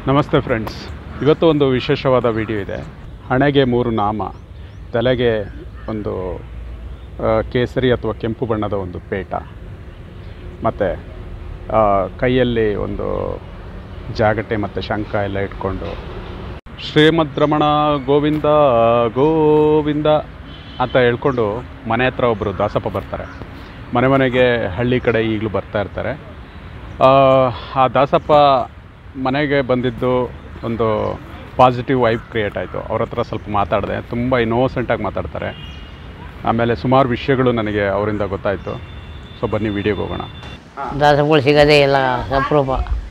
ನಮಸ್ತೆ ಫ್ರೆಂಡ್ಸ್ ಇವತ್ತು ಒಂದು ವಿಶೇಷವಾದ ವಿಡಿಯೋ ಇದೆ ಹಣೆಗೆ ಮೂರು ನಾಮ ತಲೆಗೆ ಒಂದು ಆ, ಕೇಸರಿ ಅಥವಾ ಕೆಂಪು ಬಣ್ಣದ ಒಂದು ಪೇಟ ಮತ್ತು ಕೈಯಲ್ಲಿ ಒಂದು ಜಾಗಟೆ ಮತ್ತು ಶಂಖ ಎಲ್ಲ ಇಟ್ಕೊಂಡು ಶ್ರೀಮದ್ ರಮಣ ಗೋವಿಂದ ಗೋವಿಂದ ಅಂತ ಹೇಳ್ಕೊಂಡು ಮನೆ ಹತ್ರ ಒಬ್ಬರು ದಾಸಪ್ಪ ಬರ್ತಾರೆ ಮನೆ ಮನೆಗೆ ಹಳ್ಳಿ ಕಡೆ ಈಗಲೂ ಬರ್ತಾ ಇರ್ತಾರೆ ಆ, ಆ ದಾಸಪ್ಪ ಮನೆಗೆ ಬಂದಿದ್ದು ಒಂದು ಪಾಸಿಟಿವ್ ವೈಬ್ ಕ್ರಿಯೇಟ್ ಆಯಿತು ಅವ್ರ ಹತ್ರ ಸ್ವಲ್ಪ ಮಾತಾಡಿದೆ ತುಂಬ ಇನ್ನೋಸೆಂಟಾಗಿ ಮಾತಾಡ್ತಾರೆ ಆಮೇಲೆ ಸುಮಾರು ವಿಷಯಗಳು ನನಗೆ ಅವರಿಂದ ಗೊತ್ತಾಯಿತು ಸೊ ಬನ್ನಿ ವಿಡಿಯೋಗೆ ಹೋಗೋಣ ದಾಸಗಳು ಸಿಗೋದೇ ಇಲ್ಲ ಅಪರೂಪ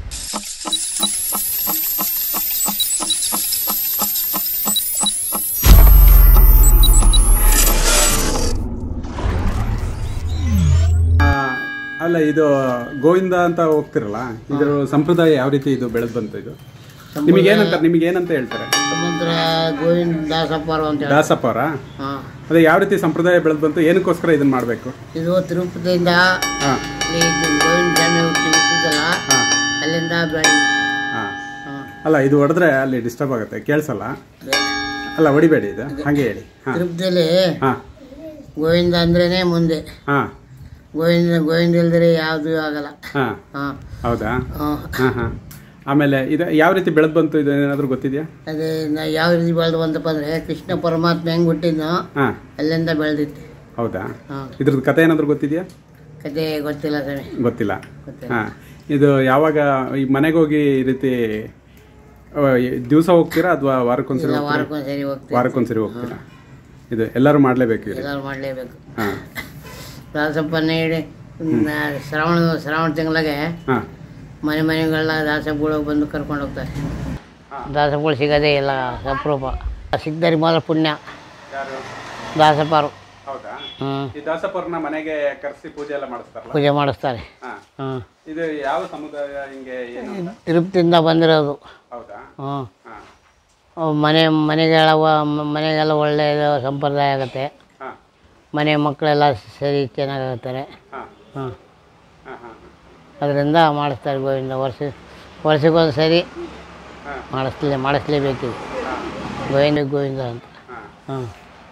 ಅಲ್ಲ ಇದು ಗೋವಿಂದ ಅಂತ ಹೋಗ್ತಿರಲ್ಲ ಇದ್ರ ಸಂಪ್ರದಾಯ ಯಾವ ರೀತಿ ಇದು ಬೆಳೆದು ಬಂತು ಇದು ನಿಮಗೆ ಏನಂತ ನಿಮಗೆ ಏನಂತ ಹೇಳ್ತಾರೆ ಸಮುದ್ರ ಗೋವಿಂದ ದಾಸಪ್ಪರು ಅಂತ ಹೇಳಿ ದಾಸಪ್ಪ ಅವರ ಹಾಂ ಅದೇ ಯಾವ ರೀತಿ ಸಂಪ್ರದಾಯ ಬೆಳೆದು ಬಂತು ಏನಕ್ಕೋಸ್ಕರ ಇದನ್ನ ಮಾಡಬೇಕು ಇದು ತಿರುಪತಿಯಿಂದ ಹಾಂ ಇಲ್ಲಿ ಇದು ಗೋವಿಂದ ಸ್ವಾಮಿ ಹುಟ್ಟಿ ಹುಟ್ಟಿದ್ದಲ್ಲ ಹಾಂ ಅಲ್ಲಿಂದ ಬೆಳೆ ಹಾಂ ಹಾಂ ಅಲ್ಲ ಇದು ಹೊಡೆದ್ರೆ ಅಲ್ಲಿ ಡಿಸ್ಟರ್ಬ್ ಆಗುತ್ತೆ ಕೇಳಿಸಲ್ಲ ಅದೇ. ಅಲ್ಲ ಹೊಡಿಬೇಡಿ ಇದು ಹಾಗೆ ಹೇಳಿ ಹಾಂ ತಿರುಪತಿಯಲ್ಲಿ ಹಾಂ ಗೋವಿಂದ ಅಂದ್ರೇನೆ ಮುಂದೆ ಹಾಂ ಗೋವಿಂದ ಗೋವಿಂದ ಇಲ್ದರೆ ಯಾವುದು ಆಗಲ್ಲ ಹಾಂ ಹಾಂ ಹೌದಾ ಹಾಂ ಹಾಂ ಹಾಂ ಆಮೇಲೆ ಇದು ಯಾವ ರೀತಿ ಬೆಳೆದು ಬಂತು ಇದು ಏನಾದರೂ ಗೊತ್ತಿದೆಯಾ ಅದೇ ನಾ ಯಾವ ರೀತಿ ಬೆಳೆದು ಬಂತಪ್ಪ ಅಂದರೆ ಕೃಷ್ಣ ಪರಮಾತ್ಮ ಹೆಂಗೆ ಹುಟ್ಟಿದ್ನೋ ಹಾಂ ಅಲ್ಲಿಂದ ಬೆಳೆದಿತ್ತು ಹೌದಾ ಹಾಂ ಇದ್ರದ್ದು ಕತೆ ಏನಾದರೂ ಗೊತ್ತಿದೆಯಾ ಕತೆ ಗೊತ್ತಿಲ್ಲ ಸ್ವಾಮಿ ಗೊತ್ತಿಲ್ಲ ಗೊತ್ತಿಲ್ಲ ಹಾಂ ಇದು ಯಾವಾಗ ಈ ಮನೆಗೆ ಹೋಗಿ ಈ ರೀತಿ ದಿವಸ ಹೋಗ್ತೀರಾ ಅಥವಾ ವಾರಕ್ಕೊಂದ್ಸರಿ ಇಲ್ಲ ಹೋಗ್ತೀರಾ ವಾರಕ್ಕೊಂದ್ಸರಿ ಹೋಗ್ತೀವಿ ವಾರಕ್ಕೊಂದ್ಸರಿ ಹೋಗ್ತೀರಾ ಇದು ಎಲ್ಲರೂ ಮಾಡಲೇಬೇಕು ಇದು ಎಲ್ಲರೂ ಮಾಡಲೇಬೇಕು ಹಾಂ ದಾಸಪ್ಪನ ಇಡಿ ನ- ಶ್ರಾವಣ ಶ್ರಾವಣ ತಿಂಗಳಿಗೆ ಹಾಂ ಮನೆ ಮನೆಗಳ ದಾಸಪ್ಪಗಳು ಬಂದು ಕರ್ಕೊಂಡು ಹೋಗ್ತಾರೆ ದಾಸಪ್ಪಗಳು ಸಿಗೋದೇ ಇಲ್ಲ ಅಪರೂಪ ಸಿಗ್ತಾರೆ ಮೊದಲು ಪುಣ್ಯ ಯಾರು ದಾಸಪ್ಪರು ಹೌದಾ ಹ್ಞೂ ಈ ದಾಸಪ್ಪವ್ರನ್ನ ಮನೆಗೆ ಕರೆಸಿ ಪೂಜೆ ಎಲ್ಲ ಮಾಡಿಸ್ತಾರಲ್ಲ ಪೂಜೆ ಮಾಡಿಸ್ತಾರೆ ಹಾಂ ಹ್ಞೂ ಇದು ಯಾವ ಸಮುದಾಯ ಹಿಂಗೆ ಏನು ಅಂತ? ತಿರುಪತಿಯಿಂದ ಬಂದಿರೋದು ಹೌದಾ ಹ್ಞೂ ಹಾಂ ಅವು ಮನೆ ಮನೆಗೆಲ್ಲ ವ- ಮನೆಗೆಲ್ಲ ಒಳ್ಳೆಯ ಸಂಪ್ರದಾಯ ಆಗುತ್ತೆ ಹಾಂ ಮನೆ ಮಕ್ಕಳೆಲ್ಲ ಸರಿ ಚೆನ್ನಾಗಾಗುತ್ತಾರೆ ಹಾಂ ಹ್ಞೂ ಹಾಂ ಹಾಂ ಅದರಿಂದ ಮಾಡಿಸ್ತಾರೆ ಗೋವಿಂದ ವರ್ಷ ವರ್ಷಕ್ಕೊಂದು ಸರಿ ಹಾಂ ಮಾಡಿಸ್ಲೇ ಮಾಡಿಸ್ಲೇಬೇಕಿದೆ ಹಾಂ ಗೋವಿಂದ ಗೋವಿಂದ ಅಂತ ಹಾಂ ಹಾಂ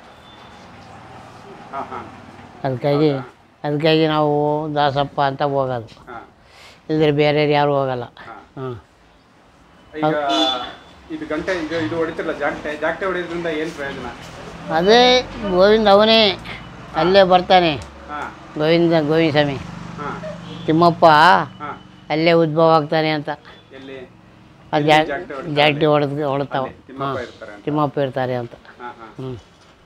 ಹಾಂ ಹಾಂ ಅದಕ್ಕಾಗಿ ಅದಕ್ಕಾಗಿ ನಾವು ದಾಸಪ್ಪ ಅಂತ ಹೋಗೋದು ಹಾಂ ಇಲ್ಲದ್ರೆ ಬೇರೆ ಯಾರು ಹೋಗಲ್ಲ ಹಾಂ ಹಾಂ ಈಗ ಇದು ಗಂಟೆ ಇದು ಇದು ಹೊಡಿತಿರಲ್ಲ ಜಾಗಟೆ ಜಾಗಟೆ ಹೊಡಿಯೋದ್ರಿಂದ ಏನು ಪ್ರಯೋಜನ ಅದೇ ಗೋವಿಂದ ಅವನೇ ಅಲ್ಲೇ ಬರ್ತಾನೆ ಹಾಂ ಗೋವಿಂದ ಗೋವಿಂದ ಸ್ವಾಮಿ ಹಾಂ ತಿಮ್ಮಪ್ಪ ಹಾಂ ಅಲ್ಲೇ ಉದ್ಭವ ಆಗ್ತಾನೆ ಅಂತ ಎಲ್ಲಿ ಅದು ಜಾ ಜಾಟಿ ಹೊಡೆದು ಹೊಡ್ತಾವ ತಿಮ್ಮಪ್ಪ ಹಾಂ ಇರ್ತಾರೆ ಅಂತ ತಿಮ್ಮಪ್ಪ ಇರ್ತಾರೆ ಅಂತ ಹಾಂ ಹಾಂ ಹ್ಞೂ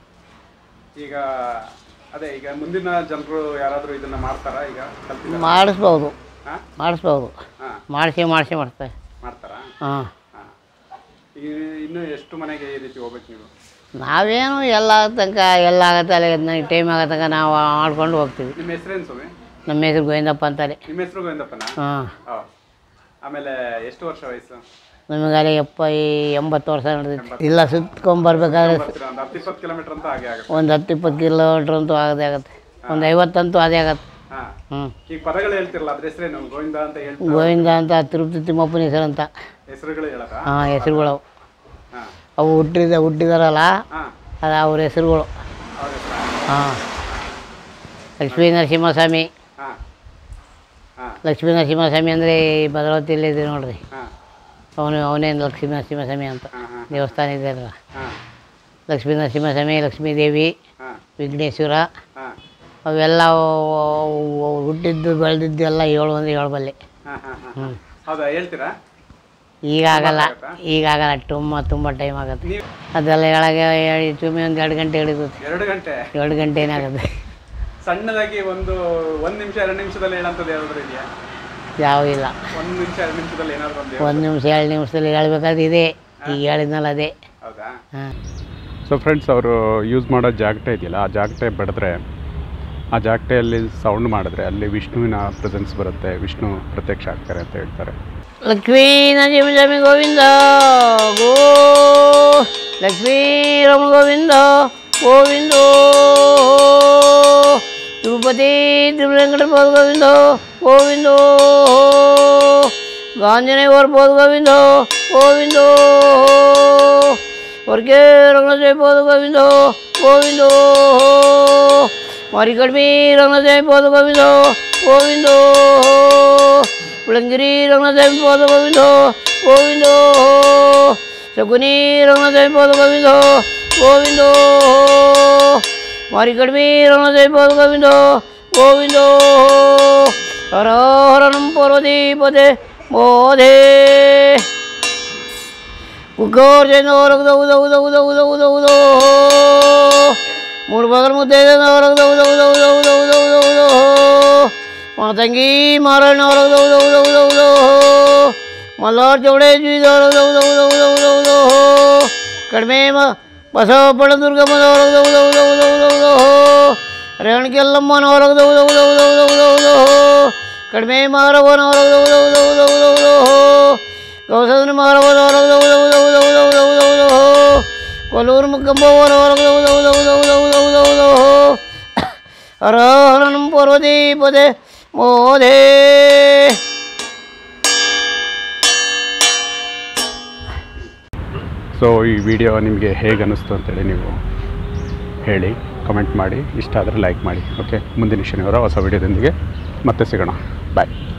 ಈಗ ಅದೇ ಈಗ ಮುಂದಿನ ಜನರು ಯಾರಾದರೂ ಇದನ್ನ ಮಾಡ್ತಾರಾ ಈಗ ಕಲ್ತಿದ್ದಾರಾ? ಮಾಡಿಸ್ಬೋದು ಹಾಂ ಮಾಡಿಸ್ಬೋದು ಹಾಂ ಮಾಡಿಸಿ ಮಾಡಿಸಿ ಮಾಡ್ತಾರೆ ಮಾಡ್ತಾರಾ ಹಾಂ ಹಾಂ ಈಗ ಇನ್ನು ಎಷ್ಟು ಮನೆಗೆ ಈ ರೀತಿ ಹೋಗ್ಬೇಕು ನೀವು ನಾವೇನು ಎಲ್ಲ ತನಕ ಎಲ್ಲ ಆಗತ್ತೆ ಅಲ್ಲಿಗೆ ನನಗೆ ಟೈಮ್ ಆಗೋ ತನಕ ನಾವು ಮಾಡ್ಕೊಂಡು ಹೋಗ್ತೀವಿ ನಿಮ್ಮ ಹೆಸರೇನು ಸ್ವಾಮಿ ನಮ್ಮ ಹೆಸರು ಗೋವಿಂದಪ್ಪ ಅಂತಾರೆ ನಿಮ್ಮ ಹೆಸರು ಗೋವಿಂದಪ್ಪನ ಹಾಂ ಹಾಂ ಆಮೇಲೆ ಎಷ್ಟು ವರ್ಷ ವಯಸ್ಸು ನಮಗೆ ಅಲ್ಲಿ ಎಪ್ಪ ಈ ಎಂಬತ್ತು ವರ್ಷ ನಡೆದಿತ್ತು ಇಲ್ಲ ಸುತ್ಕೊಂಬರ್ಬೇಕಾದ್ರೆ ಬರ್ತೀರಾ ಒಂದು ಹತ್ತು ಇಪ್ಪತ್ತು ಕಿಲೋಮೀಟರ್ ಅಂತ ಹಾಗೆ ಆಗುತ್ತೆ ಒಂದು ಹತ್ತು ಇಪ್ಪತ್ತು ಕಿಲೋಮೀಟ್ರ್ ಅಂತೂ ಆಗದೆ ಆಗತ್ತೆ ಒಂದು ಐವತ್ತಂತೂ ಅದೇ ಆಗತ್ತೆ ಹಾಂ ಹ್ಞೂ ಈಗ ಪದಗಳು ಹೇಳ್ತಿರಲ್ಲ ಅದ್ರ ಹೆಸರೇನು ಗೋವಿಂದ ಅಂತ ಹೇಳ್ತಾ ಗೋವಿಂದ ಅಂತ ತಿರುಪತಿ ತಿಮ್ಮಪ್ಪನ ಹೆಸರು ಅಂತ ಹೆಸರುಗಳು ಹೇಳದ ಹಾಂ ಹೆಸರುಗಳು ಅವು. ಹಾಂ ಅವು ಹುಟ್ಟಿದ ಹುಟ್ಟಿದಾರಲ್ಲ ಹಾಂ ಅದು ಅವ್ರ ಹೆಸರುಗಳು ಅವ್ರ ಹೆಸರ ಹಾಂ ಲಕ್ಷ್ಮೀ ನರಸಿಂಹಸ್ವಾಮಿ ಹಾಂ ಹಾಂ ಲಕ್ಷ್ಮೀ ನರಸಿಂಹಸ್ವಾಮಿ ಅಂದರೆ ಈ ಭದ್ರಾವತಿಯಲ್ಲಿ ಇದೆ ನೋಡ್ರಿ ಹಾಂ ಅವನು ಅವನೇ ಲಕ್ಷ್ಮೀ ನರಸಿಂಹಸ್ವಾಮಿ ಅಂತ ಹಾಂ ಹಾಂ ದೇವಸ್ಥಾನ ಇದೆಯಲ್ಲ ಹಾಂ ಲಕ್ಷ್ಮೀ ನರಸಿಂಹಸ್ವಾಮಿ ಲಕ್ಷ್ಮೀದೇವಿ ಹಾಂ ವಿಘ್ನೇಶ್ವರ ಹಾಂ ಅವೆಲ್ಲ ಅವು ಹುಟ್ಟಿದ್ದು ಬೆಳೆದಿದ್ದು ಎಲ್ಲ ಏಳು ಅಂದರೆ ಏಳು ಬಲ್ಲೆ ಹಾಂ ಹಾಂ ಹಾಂ ಹೌದಾ ಹೇಳ್ತೀರಾ ಈಗ ಆಗಲ್ಲ ಈಗ ಆಗಲ್ಲ ತುಂಬ ತುಂಬ ಟೈಮ್ ಆಗುತ್ತೆ ನೀವು ಅದೆಲ್ಲ ಹೇಳಾಗೆ ಹೇಳಿ ಸುಮ್ಮನೆ ಒಂದು ಎರಡು ಗಂಟೆ ಹಿಡಿಗುತ್ತೆ ಎರಡು ಗಂಟೆ ಎರಡು ಗಂಟೆ ಏನಾಗುತ್ತೆ ಸಣ್ಣದಾಗಿ ಒಂದು ಒಂದು ನಿಮಿಷ ಎರಡು ನಿಮಿಷದಲ್ಲಿ ಹೇಳಂತದ್ದು ಯಾವ್ದಾದ್ರು ಇದೆಯಾ ಯಾವ ಇಲ್ಲ ಒಂದು ನಿಮಿಷ ಎರಡು ನಿಮಿಷದಲ್ಲಿ ಏನಾದ್ರು ಒಂದು ಹೇಳು. ಒಂದು ನಿಮಿಷ ಎರಡು ನಿಮಿಷದಲ್ಲಿ ಹೇಳ್ಬೇಕಾದ್ರೆ ಇದೆ ಈಗ ಹೇಳಿದ್ನಲ್ಲ ಅದೇ ಹೌದಾ ಹಾಂ ಸೊ ಫ್ರೆಂಡ್ಸ್ ಅವರು ಯೂಸ್ ಮಾಡೋ ಜಾಗಟೆ ಇದೆಯಲ್ಲ ಆ ಜಾಗಟೆ ಬಡಿದ್ರೆ ಆ ಜಾಗಟೆಯಲ್ಲಿ ಸೌಂಡ್ ಮಾಡಿದ್ರೆ ಅಲ್ಲಿ ವಿಷ್ಣುವಿನ ಪ್ರೆಸೆನ್ಸ್ ಬರುತ್ತೆ ವಿಷ್ಣು ಪ್ರತ್ಯಕ್ಷ ಆಗ್ತಾರೆ ಅಂತ ಹೇಳ್ತಾರೆ ಲಕ್ಷ್ಮೀ ನರಸಿಂಹಸ್ವಾಮಿ ಗೋವಿಂದ ಗೋ ಲಕ್ಷ್ಮೀ ರಮಣ ಗೋವಿಂದ ಗೋವಿಂದೋ ತಿರುಪತಿ ತಿರುವೆಂಕಟಪದ ಗೋವಿಂದ ಗೋವಿಂದೋ ಗಾಂಜನೇಯ ಬರ್ಬೋದು ಗೋವಿಂದ ಗೋವಿಂದ ಹೊರಗೆ ರಂಗನಾಥ ಬೋದು ಗೋವಿಂದ ಗೋವಿಂದ ಮಾರಿ ಕಡಿಮೆ ರಂಗನಾಥ ಬೋದು ಗೋವಿಂದ ಗೋವಿಂದ ಉಳಂಗಿರಿ ರಂಗನಾಥ ಬೋದು ಗೋವಿಂದ ಗೋವಿಂದ ಶಕುನಿ ರಂಗನಾಥ ಬೋದು ಗೋವಿಂದ ಗೋವಿಂದ ಮಾರಿ ಕಡಿಮೆ ರಂಗನಾಥ ಬೋದು ಗೋವಿಂದ ಗೋವಿಂದ ಹರ ಹರ ನಂ ಪಾರ್ವತೀಪತೆ ಮೋಧೇ ಉಗ್ಗೋರ್ಜನ ಹೊರಗದ ಉದ ಉದ ಉದ ಉದ ಉದ ಉದ ಮೂರು ಬಗಲ್ ಮುದ್ದೆ ಹೊರಗದ ಉದ ಉದ ಉದ ಉದ ಉದ ಉದ ಉದ ಮಾತಂಗಿ ಮಾರಣ್ಣ ಹೊರಗದ ಉದ ಉದ ಉದ ಉದ ಮಲ್ಲಾರ್ ಚೌಡೆ ಜೀದ ಹೊರಗದ ಉದ ಉದ ಉದ ಉದ ಉದ ಕಡಿಮೆ ಮ ಬಸವಪ್ಪಳ ದುರ್ಗಮ್ಮನ ಹೊರಗದ ಉದ ಉದ ಉದ ಉದ ಉದ ರೇವಣಿಗೆಲ್ಲಮ್ಮನ ಹೊರಗದ ಉದ ಉದ ಉದ ಉದ ಉದ ಉದ ಕಡಿಮೆ ಮಾರವನ ಹೊರಗದ ಉದ ಉದ ಉದ ಉದ ಉದ ಗೌಸಂದ್ರ ಮಾರವನ ಹೊರಗದ ಉದ ಉದ ಉದ ಉದ ಉದ ಉದ ಉದ ಕೊಲ್ಲೂರು ಮುಕ್ಕಂಬವನ ಹೊರಗದ ಉದ ಉದ ಉದ ಉದ ಉದ ಉದ ಉದ ಹರ ಹರನಂ ಪಾರ್ವತಿ ಪದೇ ಮೋದೇ ಸೊ ಈ ವಿಡಿಯೋ ನಿಮಗೆ ಹೇಗೆ ಅನ್ನಿಸ್ತು ಅಂತೇಳಿ ನೀವು ಹೇಳಿ ಕಮೆಂಟ್ ಮಾಡಿ ಇಷ್ಟ ಆದರೆ ಲೈಕ್ ಮಾಡಿ ಓಕೆ ಮುಂದಿನ ಶನಿವಾರ ಹೊಸ ವಿಡಿಯೋದೊಂದಿಗೆ ಮತ್ತೆ ಸಿಗೋಣ ಬಾಯ್